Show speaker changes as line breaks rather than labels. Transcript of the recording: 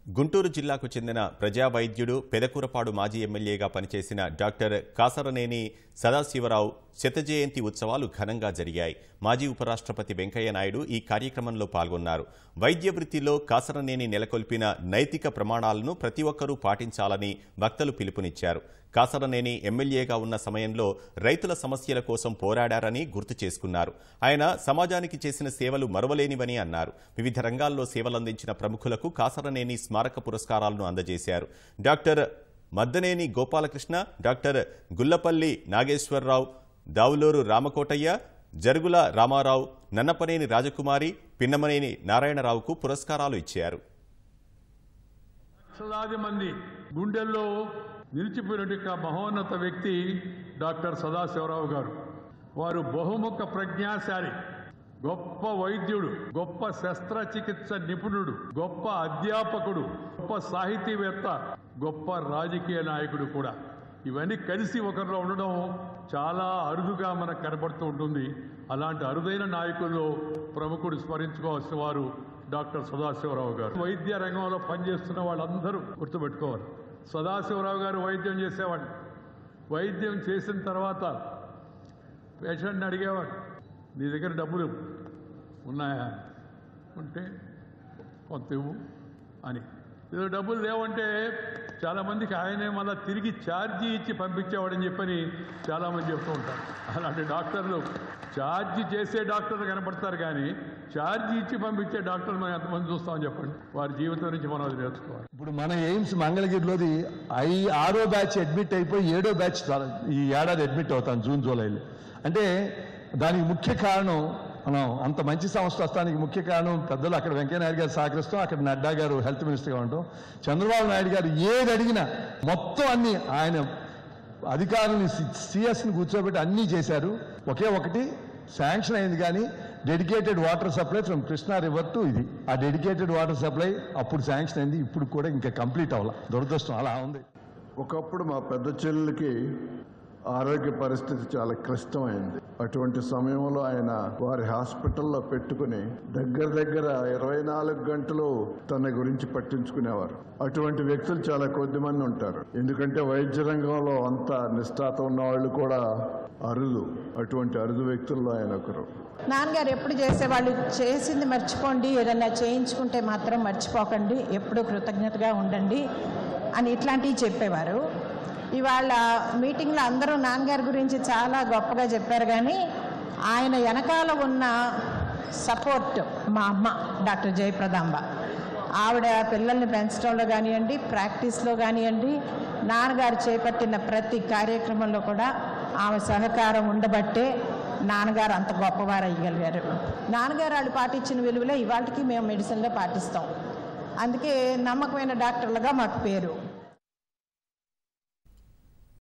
గుంటూరు జిల్లాకు చెందిన ప్రజా వైద్యుడు పెదకూరపాడు మాజీ ఎమ్మెల్యేగా పనిచేసిన డాక్టర్ కాసరనేని సదాశివరావు శత జయంతి ఉత్సవాలు ఘనంగా జరిగాయి మాజీ ఉపరాష్ట్రపతి వెంకయ్య నాయుడు ఈ కార్యక్రమంలో పాల్గొన్నారు వైద్య వృత్తిలో కాసరనేని నెలకొల్పిన నైతిక ప్రమాణాలను ప్రతి ఒక్కరూ పాటించాలని వక్తలు పిలుపునిచ్చారు కాసరనేని ఎమ్మెల్యేగా ఉన్న సమయంలో రైతుల సమస్యల కోసం పోరాడారని గుర్తు చేసుకున్నారు ఆయన సమాజానికి చేసిన సేవలు మరువలేనివని అన్నారు వివిధ రంగాల్లో సేవలందించిన ప్రముఖులకు కాసరనేని స్మారక పురస్కారాలను అందజేశారు డాక్టర్ మద్దనేని గోపాలకృష్ణ డాక్టర్ గుల్లపల్లి నాగేశ్వరరావు దావులూరు రామకోటయ్య జరుగుల రామారావు నన్నపనేని రాజకుమారి పిన్నమనేని నారాయణరావుకు పురస్కారాలు ఇచ్చారు
లక్షలాది మంది గుండెల్లో నిలిచిపోయినట్టు మహోన్నత వ్యక్తి డాక్టర్ సదాశివరావు గారు వారు బహుముఖ ప్రజ్ఞాశాలి గొప్ప వైద్యుడు గొప్ప శస్త్రచికిత్స నిపుణుడు గొప్ప అధ్యాపకుడు గొప్ప సాహితీవేత్త గొప్ప రాజకీయ నాయకుడు కూడా ఇవన్నీ కలిసి ఒకరిలో ఉండడం చాలా అరుదుగా మనకు కనబడుతూ ఉంటుంది అలాంటి అరుదైన నాయకుల్లో ప్రముఖుడు స్మరించుకోవాల్సిన వారు డాక్టర్ సదాశివరావు గారు వైద్య రంగంలో పనిచేస్తున్న వాళ్ళందరూ గుర్తుపెట్టుకోవాలి సదాశివరావు గారు వైద్యం చేసేవాడు వైద్యం చేసిన తర్వాత పేషెంట్ని అడిగేవాడు నీ దగ్గర డబ్బులు ఉన్నాయా ఉంటే కొంత ఇవ్వు అని ఏదో డబ్బులు లేవంటే చాలామందికి ఆయనే మళ్ళీ తిరిగి ఛార్జీ ఇచ్చి పంపించేవాడని చెప్పని చాలామంది చెప్తూ ఉంటారు అలాంటి డాక్టర్లు ఛార్జీ చేసే డాక్టర్లు కనపడతారు కానీ ఛార్జీ ఇచ్చి పంపించే డాక్టర్లు మనం ఎంతమంది చూస్తామని చెప్పండి వారి జీవితం నుంచి మనం అది నేర్చుకోవాలి
ఇప్పుడు మన ఎయిమ్స్ మంగళగిరిలోది ఐ ఆరో బ్యాచ్ అడ్మిట్ అయిపోయి ఏడో బ్యాచ్ త్వర- ఈ ఏడాది అడ్మిట్ అవుతాను జూన్ జూలైలో అంటే దానికి ముఖ్య కారణం మనం అంత మంచి సంస్థ వస్తానికి ముఖ్య కారణం పెద్దలు అక్కడ వెంకయ్యనాయుడు గారు సహకరిస్తాం అక్కడ నడ్డా గారు హెల్త్ మినిస్టర్గా ఉండటం చంద్రబాబు నాయుడు గారు ఏది అడిగినా మొత్తం అన్ని ఆయన అధికారులని సిఎస్ని కూర్చోబెట్టి అన్నీ చేశారు ఒకే ఒకటి శాంక్షన్ అయింది కానీ dedicated water supply from Krishna river to ఇది ఆ డెడికేటెడ్ వాటర్ సప్లై అప్పుడు శాంక్షన్ అయింది ఇప్పుడు కూడా ఇంకా కంప్లీట్ అవ్వాలి దురదృష్టం అలా ఉంది
ఒకప్పుడు మా పెద్ద చెల్లెలకి ఆరోగ్య పరిస్థితి చాలా క్లిష్టమైంది అటువంటి సమయంలో ఆయన వారి హాస్పిటల్లో పెట్టుకుని దగ్గర దగ్గర ఇరవై నాలుగు గంటలు తన గురించి పట్టించుకునేవారు అటువంటి వ్యక్తులు చాలా కొద్ది మంది ఉంటారు ఎందుకంటే వైద్య రంగంలో అంత నిష్ఠాత ఉన్న వాళ్ళు కూడా అరుదు అటువంటి అరుదు వ్యక్తుల్లో ఆయన ఒకరు
నాన్నగారు ఎప్పుడు చేసేవాళ్ళు చేసింది మర్చిపోండి ఏదైనా చేయించుకుంటే మాత్రం మర్చిపోకండి ఎప్పుడు కృతజ్ఞతగా ఉండండి అని ఇట్లాంటివి చెప్పేవారు ఇవాళ మీటింగ్లో అందరూ నాన్నగారి గురించి చాలా గొప్పగా చెప్పారు కానీ ఆయన వెనకాల ఉన్న సపోర్ట్ మా అమ్మ డాక్టర్ జయప్రదాంబ ఆవిడ పిల్లల్ని పెంచడంలో కానివ్వండి ప్రాక్టీస్లో కానివ్వండి నాన్నగారు చేపట్టిన ప్రతి కార్యక్రమంలో కూడా ఆమె సహకారం ఉండబట్టే నాన్నగారు అంత గొప్పవారు అయ్యగలిగారు నాన్నగారు వాళ్ళు పాటించిన విలువలే ఇవాళకి మేము మెడిసిన్లో పాటిస్తాం అందుకే నమ్మకమైన డాక్టర్లుగా మాకు పేరు